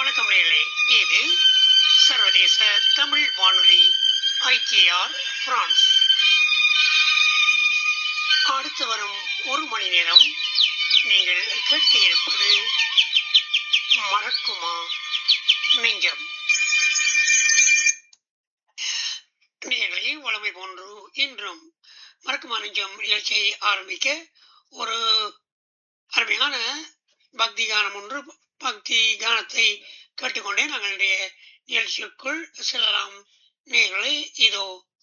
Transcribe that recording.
வணக்கம் நேயர்களே இது சர்வதேச தமிழ் வானொலி ஐடிஆர் பிரான்ஸ் அடுத்து வரும் ஒரு மணி நேரம் நீங்கள் கேட்க இருப்பது மறக்குமா நெஞ்சம் நேயர்களே வளமை போன்று இன்றும் மறக்குமா நெஞ்சம் நிகழ்ச்சியை ஆரம்பிக்க ஒரு அருமையான பக்தி கானம் ஒன்று பக்தி கானத்தை கேட்டுக்கொண்டே நாங்களுடைய நிகழ்ச்சிக்குள் செல்லலாம் நேயர்களே இதோ